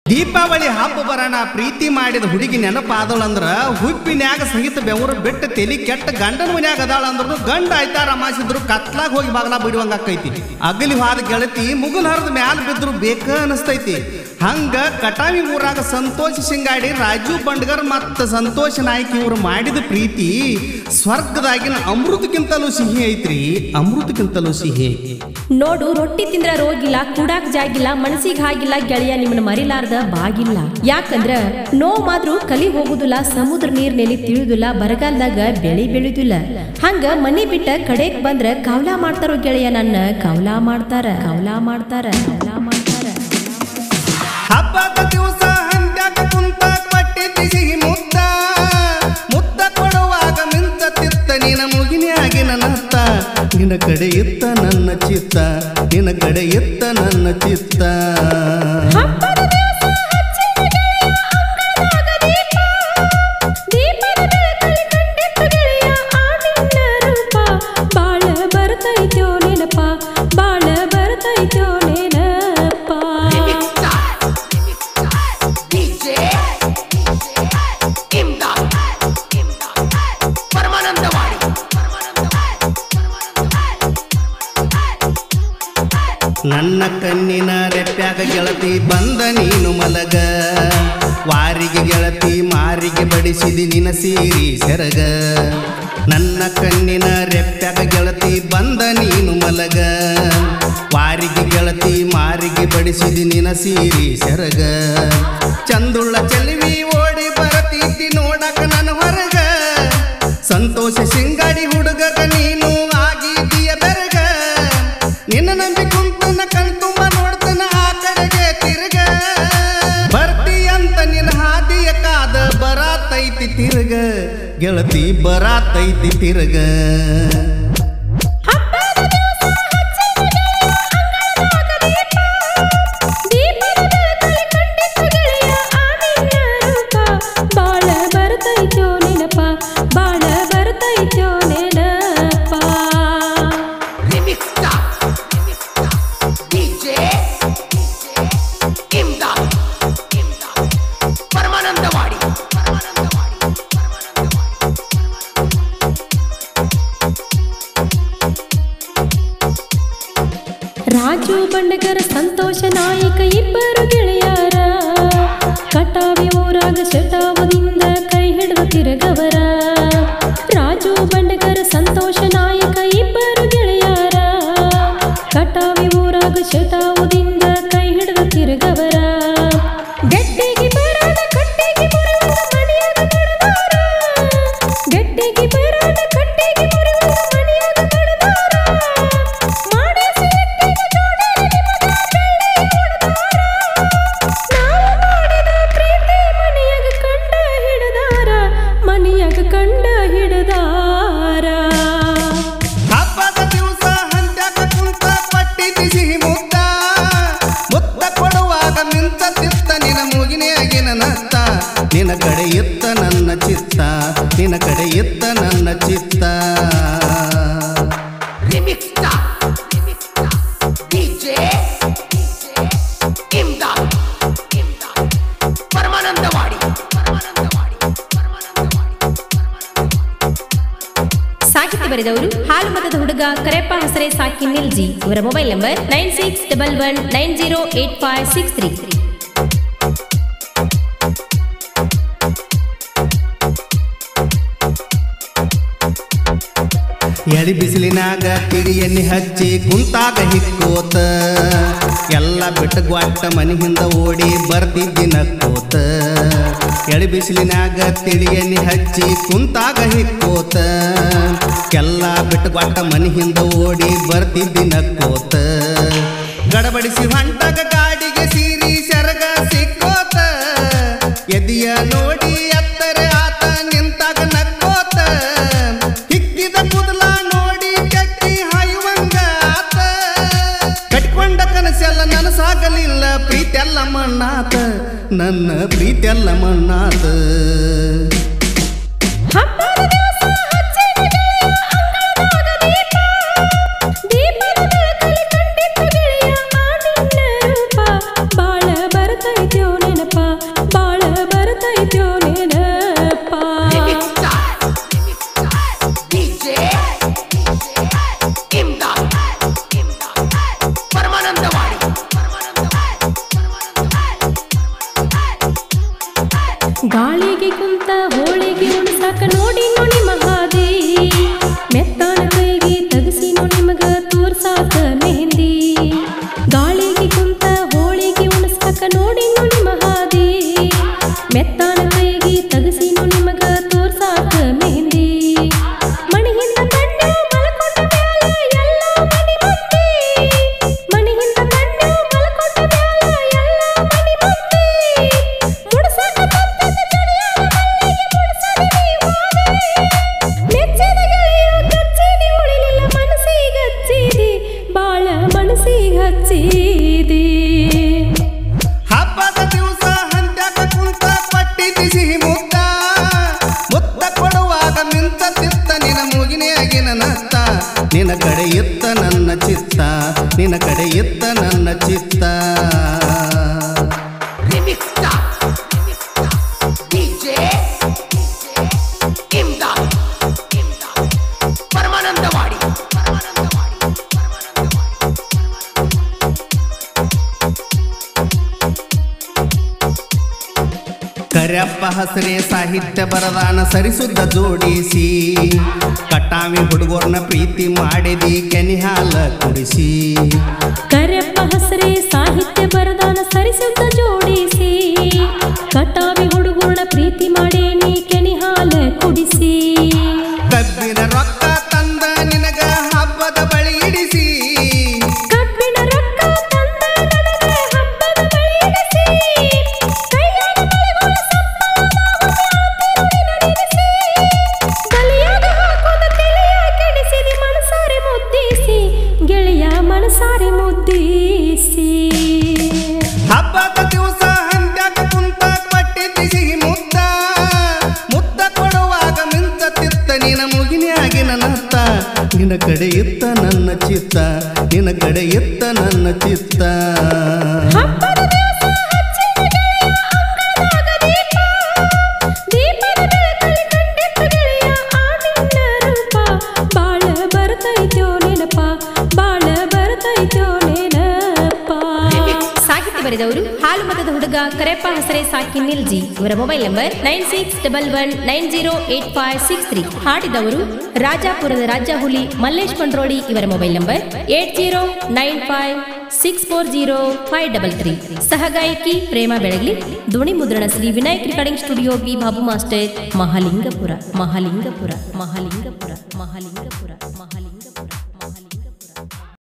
ದೀಪಾವಳಿ ಹಬ್ಬ ಬರೋಣ ಪ್ರೀತಿ ಮಾಡಿದ ಹುಡುಗಿ ನೆನಪಾದಳಂದ್ರ ಹುಬ್ಬಿನ್ಯಾಗ ಸಹಿತ ಬೆವರು ಬಿಟ್ಟು ತೆಲಿ ಕೆಟ್ಟ ಗಂಡನ ಮನ್ಯಾಗ ಅದಾಳಂದ್ರು ಗಂಡ ಆಯ್ತಾ ರಮಾಸಿದ್ರು ಕತ್ಲಾಗ ಹೋಗಿ ಬಾಗಲ ಬಿಡುವಂಗ ಆಕೈತಿ ಅಗಲಿ ಹಾದ ಗೆಳತಿ ಮುಗುಲ್ ಹರಿದ ಮ್ಯಾಲ ಬಿದ್ರು ಬೇಕ ಅನಸ್ತೈತಿ ಹಂಗ ಕಟಾವಿ ಊರಾಗ ಸಂತೋಷ್ ಸಿಂಗಾಡಿ ರಾಜು ಬಂಡ್ಗರ್ ಮತ್ತ ಸಂತೋಷ್ ನಾಯ್ಕ ಇವ್ರು ಮಾಡಿದ ಪ್ರೀತಿ ಸ್ವರ್ಗದಾಗಿನ ಅಮೃತಕ್ಕಿಂತಲೂ ಸಿಹಿ ಐತ್ರಿ ಅಮೃತಕ್ಕಿಂತಲೂ ಸಿಹಿ ನೋಡು ರೊಟ್ಟಿ ತಿಂದ್ರ ರೋಗಿಲ್ಲ ಕುಡಾಕ್ ಜಾಗಿಲ್ಲ ಮನಸ್ಸಿಗೆ ಹಾಗಿಲ್ಲ ಗೆಳೆಯ ನಿಮ್ಮನ್ನ ಮರಿಲಾರ್ದ ಬಾಗಿಲ್ಲ ಯಾಕಂದ್ರ ನೋವ್ ಮಾತ್ರ ಕಲಿ ಹೋಗುದಿಲ್ಲ ಸಮುದ್ರ ನೀರ್ನಲ್ಲಿ ತಿಳಿಯುದಿಲ್ಲ ಬರಗಾಲದಾಗ ಬೆಳಿ ಬೆಳೆಯುದಿಲ್ಲ ಹಂಗ ಮನಿ ಬಿಟ್ಟ ಕಡೆಗ್ ಬಂದ್ರ ಕವಲಾ ಮಾಡ್ತಾರೋ ಗೆಳೆಯ ನನ್ನ ಕವಲಾ ಮಾಡ್ತಾರ ಕವಲಾ ಮಾಡ್ತಾರ ಕವಲಾ ಮಾಡ್ತಾರ ಹಬ್ಬದ ದಿವಸ ಹಂದ್ಯಾಗ ಕುಂತ ಕೊಟ್ಟಿದ್ದಿ ಸಿಹಿ ಮುದ್ದ ಮುದ್ದ ಕೊಡುವಾಗ ಮಿಂಚತ್ತಿತ್ತ ನಿನ ಮುಗಿನ್ಯಾಗಿ ನನ್ನತ್ತ ನಿನ ಕಡೆ ಇತ್ತ ನನ್ನ ಚಿತ್ತ ನಿನ ಕಡೆ ಇತ್ತ ನನ್ನ ಚಿತ್ತ ಹಬ್ಬದ ದಿವಸ ಹಚ್ಚಿದ ಗೆಳೆಯ ಅಂಗಳದಾಗ ದೀಪ. ದೀಪದ ಬೆಳಕಲ್ಲಿ ಕಂಡಿತ್ತು ಗೆಳೆಯ ಆ ನಿನ್ನ ರೂಪ. ಬಾಳ ಬರ್ತೈತ್ಯೋ ನೆನಪ ಬಾಳ ಬರ್ತೈತ್ಯೋ ನೆನಪ DJ ಇಮ್ದಾದ್ ಪರಮಾನಂದವಾಡಿ ನನ್ನ ಕಣ್ಣಿನ ರೆಪ್ಪ್ಯಾಗ ಗೆಳತಿ ಬಂದ ನೀನು ಮಲಗ ವಾರಿಗೆ ಗೆಳತಿ ಮಾರಿಗೆ ಬಡಿಸಿದಿ ನಿನ ಸೀರಿ ಸೆರಗ ನನ್ನ ಕಣ್ಣಿನ ರೆಪ್ಪ್ಯಾಗ ಗೆಳತಿ ಬಂದ ನೀನು ಮಲಗ ವಾರಿಗೆ ಗೆಳತಿ ಮಾರಿಗೆ ಬಡಿಸಿದಿ ನಿನ ಸೀರಿ ಸೆರಗ ಚಂದುಳ್ಳ ಚೆಲುವಿ ಓಡಿ ಬರತಿದ್ದಿ ನೋಡಕ ನನ್ನ ಹೊರಗ ಸಂತೋಷ ಸಿಂಗಾಡಿ ಹುಡುಗಗ ನೀನು ಆಗಿದ್ದೀಯ ಬೆರಗ ನಿನ್ನ ನಂಬಿ ಕುಂತನ ಕಣ್ತುಂಬ ನೋಡ್ತನ ಆ ಕಡೆಗೆ ತಿರುಗ ಬರ್ತಿ ಅಂತ ನಿನ್ನ ಹಾದಿಯ ಕಾದ ಬರಾತೈತಿ ತಿರುಗ ಗೆಳತಿ ಬರಾತೈತಿ ತಿರುಗ ಹಬ್ಬದ ದಿವಸ ಹಚ್ಚಿದ ಗೆಳೆಯ ಅಂಗಳದಾಗ ದೀಪ. ದೀಪದ ಬೆಳಕಲ್ಲಿ ಕಂಡಿತ್ತು ಗೆಳೆಯ ಆ ನಿನ್ನ ರೂಪ. ಬಾಳ ಬರ್ತೈತ್ಯೋ ನೆನಪ ಬಾಳ ಬರ್ತೈತ್ಯೋ ನೆನಪ ರಿಮಿಕ್ಸ್ DJ ಇಮ್ದಾದ್ ಪರಮಾನಂದವಾಡಿ ರಾಜು ಬಂಡಗರ ಸಂತೋಷ ನಾಯಕ ಇಬ್ಬರು ಗೆಳೆಯರ ಕಟಾವಿ ಊರಾಗ ಶಟಾವದಿಂದ ಕೈ ಹಿಡಿದು ತಿರುಗವರ ರಾಜು ಬಂಡಗರ ಸಂತೋಷ ನಾಯಕ ಇಬ್ಬರು ಗೆಳೆಯರ ಕಟಾವಿ ಊರಾಗ ಶಟಾವದಿಂದ ಕೈ ಹಿಡಿದು ತಿರುಗವರ ಗಟ್ಟಿಗೆ ಬರಾದ ಕಟ್ಟಿಗೆ ಮುರಿಯುವ ಮನೆಯಾಗ ನಡೆದಾರ ಗಟ್ಟಿಗೆ ಬರಾದ ಕಟ್ಟಿಗೆ ಮುರಿಯುವ ಮನೆಯಾಗ ನಡೆದಾರ ಮಾಡಿಸಿ ಇಟ್ಟಿದ ಜೋಡಣೆ ನಿಮಗ ಬೆಳ್ಳಿ ಕೊಡ್ತಾರ. ನಾವು ಮಾಡಿದ ಪ್ರೀತಿ ಮನೆಯಾಗ ಕಂಡ ಹಿಡದಾರ ಮನೆಯಾಗ ಕಂಡ ಹಿಡದಾರ ಹಬ್ಬದ ದಿವಸ ಹಂತ್ಯಾಗ ಕುಂತ ಪಟ್ಟಿದ್ದಿ ಸಿಹಿ ಮುದ್ದ ಮುತ್ತ ಕೊಡುವಾಗ ನಿಂತ ತಿತ್ತ ನಿನ ಮುಗಿನೆಯಾಗಿ ನನ್ನತ್ತ ನಿನ ಕಡೆ ಇತ್ತ ನನ್ನ ಚಿತ್ತ ನಿನ ಕಡೆ ಇತ್ತ ನನ್ನ ಚಿತ್ತ ರಿಮಿಕ್ಸ್ DJ ಇಮ್ದಾದ್ ಪರಮಾನಂದವಾಡಿ ಸಾಹಿತ್ಯ ಬರೆದವರು ಹಾಲು ಮತದ ಹುಡುಗ ಕರೆಪ್ಪ ಹಸರೆ ಸಾಕಿ ನಿಲ್ಜಿ ಇವರ mobile number nine six double one nine zero eight five six three ಎಳಿ ಬಿಸಿಲಿನಾಗ ತಿಳಿ ಎಣ್ಣೆ ಹಚ್ಚಿ ಕುಂತಾಗ ಹಿಕ್ಕೋತ ಎಲ್ಲ ಬಿಟ್ಟು ಗ್ವಾಟ ಮನೆ ಹಿಂದ ಓಡಿ ಬರ್ತಿದ್ದಿ ನಕ್ಕೋತ ಎಳಿ ಬಿಸಿಲಿನಾಗ ತಿಳಿ ಎಣ್ಣೆ ಹಚ್ಚಿ ಕುಂತಾಗ ಹಿಕ್ಕೋತ ಎಲ್ಲ ಬಿಟ್ಟು ಗ್ವಾಟ ಮನೆ ಹಿಂದ ಓಡಿ ಬರ್ತಿದ್ದಿ ನಕ್ಕೋತ ಗಡಬಡಿಸಿ ಹೊಂಟಾಗ ಗಾಡಿಗೆ ಸೀರಿ ಸೆರಗ ಸಿಕ್ಕೋತ ಎದಿಯ ನೋಡಿ ಎತ್ತರ ಆತ ನಿಂತಾಗ ನಕ್ಕೋತ ಹಿಕ್ಕಿದ ಕೂದಲ ನೋಡಿ ಕಟ್ಟಿ ಹಾಯುವಂಗ ಆತ ಕಟ್ಕೊಂಡ ಕನಸೆಲ್ಲ ನನಸಾಗಲಿಲ್ಲ ಪ್ರೀತೆಲ್ಲ ಮಣ್ಣಾತ ನನ್ನ ಪ್ರೀತೆಲ್ಲ ಮಣ್ಣಾತ ಹಬ್ಬದ ದಿವಸ ಹಚ್ಚಿದ ಗೆಳೆಯ ಅಂಗಳದಾಗ ದೀಪ. ದೀಪದ ಬೆಳಕಲ್ಲಿ ಕಂಡಿತ್ತು ಗೆಳೆಯ ಆ ನಿನ್ನ ರೂಪ. ಬಾಳ ಬರ್ತೈತ್ಯೋ ನೆನಪ ಗಾಳಿಗೆ ಕುಂತ ಹೋಳಿಗೆ ಉಣಸಾಕ ನೋಡಿ ನೋಡಿ ಮಹಾದಿ ಮೆತ್ತಾನ ಕೈಗೆ ತಗಸಿನೋ ನಿಮಗ ತೋರ್ಸಾಕ ಮೆಹಂದಿ ಗಾಳಿಗೆ ಕುಂತ ಹೋಳಿಗೆ ಉಣಸಾಕ ನೋಡಿ ನೋಡಿ ಮಹಾದಿ ಮೆತ್ತಾನ ಕೈಗೆ ತಗಸಿನೋ ನಿಮಗ ತೋರ್ಸಾಕ ಮೆಹಂದಿ ಮಣಿಯಿಂದ ಕಣ್ಣು ಮಲಕೊಂಡ ಮ್ಯಾಲ ಎಲ್ಲ ಮನಿ ಮಂದಿ ಮಣಿಯಿಂದ ಕಣ್ಣು ಮಲಕೊಂಡ ಮ್ಯಾಲ ಎಲ್ಲ ಮನಿ ಮಂದಿ ಮುಡ್ಸಾಕ ತಂತದ ಜಡಿಯಾದ ಮಲ್ಲಿಗೆ ಮುಡ್ಸದೆ ನೀವಾದೆ. ಮೆಚ್ಚಿದ ಗೆಳೆಯ ಗಚ್ಚಿದಿ ಉಳಿಲಿಲ್ಲ ಮನಸ್ಸಿಗೆ ಹಚ್ಚಿದಿ ಬಾಳ ಮನಸ್ಸಿಗೆ ಹಚ್ಚಿದಿ ಹಬ್ಬದ ದಿವಸ ಹಂತ್ಯಾಕ ಕುಂತ ಪಟ್ಟಿದ್ದಿ ಸಿಹಿ ಮುತ್ತ ಮುತ್ತ ಕೊಡುವಾಗ ಮಿಂತ ತಿತ್ತ ನಿನ ಮುಗಿನೆಯಾಗಿನ ನತ್ತ ನಿನ ಕಡೆ ಇತ್ತ ನನ್ನ ಚಿತ್ತ ನಿನ ಕಡೆ ಇತ್ತ ನನ್ನ ಚಿತ್ತ Remix Star. DJ Imdad. Paramanandawadi Paramanandawadi Paramanandawadi ಕರ್ಯಪ್ಪ ಹಸರೇ ಸಾಹಿತ್ಯ ಬರದಾನ ಸರಿಸುದ್ದ ಜೋಡಿಸಿ ಕಟಾವಿ ಹುಡುಗರ್ನ ಪ್ರೀತಿ ಮಾಡಿದಿ ಕೆನಿ ಹಾಲ ಕುಡಿಸಿ ಕರೆಪ್ಪ ಹಸರೇ ಸಾಹಿತ್ಯ ಬರದಾನ ಸರಿಸುತ್ತ ಜೋಡಿಸಿ ಕಟಾವಿ ಹುಡುಗರನ್ನ ಪ್ರೀತಿ ಮಾಡೇನಿ ಕೆನಿ ಹಾಲ ಕುಡಿಸಿ ಕಬ್ಬಿನ ರೊಕ್ಕ ತಂದ ನಿನಗ ಹಬ್ಬದ ಬಳಿ ಇಡಿಸಿ ಕಬ್ಬಿಣ ರೊಕ್ಕ ತಂದ ನನಗೆ ಹಬ್ಬದ ಬಳಿ ಇಡಿಸಿ. ಕೈಯಾಗ ಮಳೆಗೊಳ ಸಂಬಳದ ನಡೆಸಿ. ಬಲಿಯಾಗ ಹಾಕೋದ ತಲೆಯ ಕೆಡಿಸಿದಿ ಮನಸಾರೆ ಮುದ್ದಿಸಿ ಗೆಳೆಯ ಮನಸಾರೆ ಮುದ್ದಿಸಿ ಹಬ್ಬದ ದಿವಸ ಹಂತ್ಯಾಕ ಕುಂತ ಪಟ್ಟಿದ್ದಿ ಸಿಹಿ ಮುದ್ದ ಮುದ್ದ ಕೊಡುವಾಗ ಮಿಂತ ತಿತ್ತ ನಿನ ಮುಗಿನ್ಯಾಗಿನ ನತ್ತ ನಿನ ಕಡೆ ಇತ್ತ ನನ್ನ ಚಿತ್ತ ನಿನ ಕಡೆ ಇತ್ತ ನನ್ನ ಚಿತ್ತ ಹಬ್ಬದ ದಿವಸ ಹಚ್ಚಿದ ಗೆಳೆಯ ಅಂಗಳದಾಗ ದೀಪ. ದೀಪದ ಬೆಳಕಲ್ಲಿ ಕಂಡಿದ್ದ ಗೆಳೆಯ ಆ ನಿನ್ನ ರೂಪ. ಬಾಳ ಬರ್ತೈತೋ ನೆನಪ ಬಾಳ ಬರ್ತೈತೋ ನೆನಪ ಸಾಹಿತ್ಯ ಬರೆದವರು ಹಾಲು ಮತದ ಹುಡುಗ ಕರೆಪ್ಪ ಹಸರೆ ಸಾಕಿ ನಿಲ್ಜಿ ಇವರ mobile number nine six double one nine zero eight five six three ಹಾಡಿದವರು ರಾಜಾಪುರದ ರಾಜ ಹುಲಿ ಮಲ್ಲೇಶ್ ಮಂಡ್ರೋಳಿ ಇವರ mobile number eight zero nine five six four zero five double three ಸಹಗಾಯಕಿ ಪ್ರೇಮ ಬೆಳಗ್ಲಿ ಧ್ವನಿ ಮುದ್ರಣ Shri Vinayak recording studio B Babu master Mahalingapura Mahalingapura Mahalingapura Mahalingapura Mahalingapura